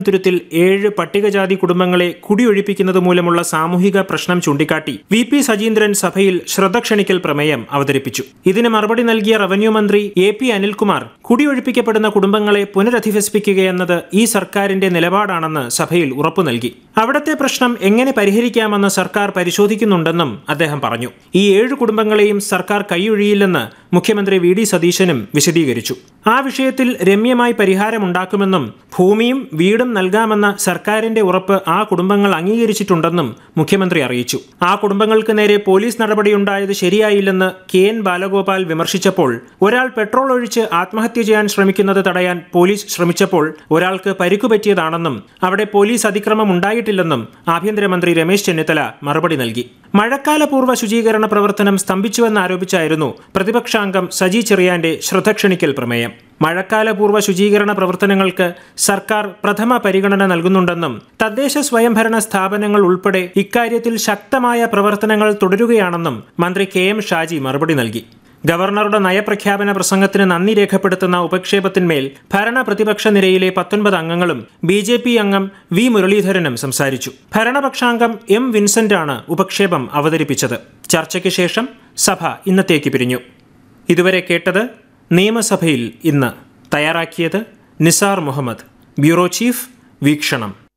തുരുത്തിൽ ഏഴ് പട്ടികജാതി കുടുംബങ്ങളെ കുടിയൊഴിപ്പിക്കുന്നത് മൂലമുള്ള സാമൂഹിക പ്രശ്നം ചൂണ്ടിക്കാട്ടി വി പി സജീന്ദ്രൻ സഭയിൽ ശ്രദ്ധ ക്ഷണിക്കൽ പ്രമേയം അവതരിപ്പിച്ചു ഇതിന് മറുപടി നൽകിയ റവന്യൂ മന്ത്രി എ പി അനിൽകുമാർ കുടിയൊഴിപ്പിക്കപ്പെടുന്ന കുടുംബങ്ങളെ പുനരധിവസിപ്പിക്കുകയെന്നത് ഈ സർക്കാരിന്റെ നിലപാടാണെന്ന് സഭയിൽ ഉറപ്പു നൽകി അവിടത്തെ പ്രശ്നം എങ്ങനെ പരിഹരിക്കാമെന്ന് സർക്കാർ പരിശോധിക്കുന്നുണ്ടെന്നും അദ്ദേഹം പറഞ്ഞു ഈ ഏഴ് കുടുംബങ്ങളെയും സർക്കാർ കൈയൊഴിയില്ലെന്ന് മുഖ്യമന്ത്രി വി ഡി സതീശനും വിശദീകരിച്ചു ആ വിഷയത്തിൽ രമ്യമായി പരിഹാരമുണ്ടാക്കുമെന്നും ഭൂമിയും വീടും നൽകാമെന്ന സർക്കാരിന്റെ ഉറപ്പ് ആ കുടുംബങ്ങൾ അംഗീകരിച്ചിട്ടുണ്ടെന്നും മുഖ്യമന്ത്രി അറിയിച്ചു ആ കുടുംബങ്ങൾക്ക് നേരെ പോലീസ് നടപടിയുണ്ടായത് ശരിയായില്ലെന്ന് കെ എൻ ബാലഗോപാൽ വിമർശിച്ചപ്പോൾ ഒരാൾ പെട്രോൾ ഒഴിച്ച് ആത്മഹത്യ ചെയ്യാൻ ശ്രമിക്കുന്നത് തടയാൻ പോലീസ് ശ്രമിച്ചപ്പോൾ ഒരാൾക്ക് പരിക്കു പറ്റിയതാണെന്നും അവിടെ പോലീസ് അതിക്രമം ഉണ്ടായിട്ടില്ലെന്നും ആഭ്യന്തരമന്ത്രി രമേശ് ചെന്നിത്തല മറുപടി നൽകി മഴക്കാലപൂർവ്വ ശുചീകരണ പ്രവർത്തനം സ്തംഭിച്ചുവെന്നാരോപിച്ചായിരുന്നു പ്രതിപക്ഷാംഗം സജി ചെറിയാന്റെ ശ്രദ്ധ ക്ഷണിക്കൽ പ്രമേയം മഴക്കാലപൂർവ്വ ശുചീകരണ പ്രവർത്തനങ്ങൾക്ക് സർക്കാർ പ്രഥമ പരിഗണന നൽകുന്നുണ്ടെന്നും തദ്ദേശ സ്വയംഭരണ സ്ഥാപനങ്ങൾ ഉൾപ്പെടെ ഇക്കാര്യത്തിൽ ശക്തമായ പ്രവർത്തനങ്ങൾ തുടരുകയാണെന്നും മന്ത്രി കെ എം ഷാജി മറുപടി നൽകി ഗവർണറുടെ നയപ്രഖ്യാപന പ്രസംഗത്തിന് നന്ദി രേഖപ്പെടുത്തുന്ന ഉപക്ഷേപത്തിന്മേൽ ഭരണ പ്രതിപക്ഷ നിരയിലെ പത്തൊൻപത് അംഗങ്ങളും ബി ജെ പി അംഗം വി മുരളീധരനും സംസാരിച്ചു ഭരണപക്ഷാംഗം എം വിൻസെന്റാണ് ഉപക്ഷേപം അവതരിപ്പിച്ചത് ചർച്ചയ്ക്ക് ശേഷം സഭ ഇന്നത്തേക്ക് പിരിഞ്ഞു ഇതുവരെ കേട്ടത് നിയമസഭയിൽ ഇന്ന് തയ്യാറാക്കിയത് നിസാർ മുഹമ്മദ് ബ്യൂറോ ചീഫ് വീക്ഷണം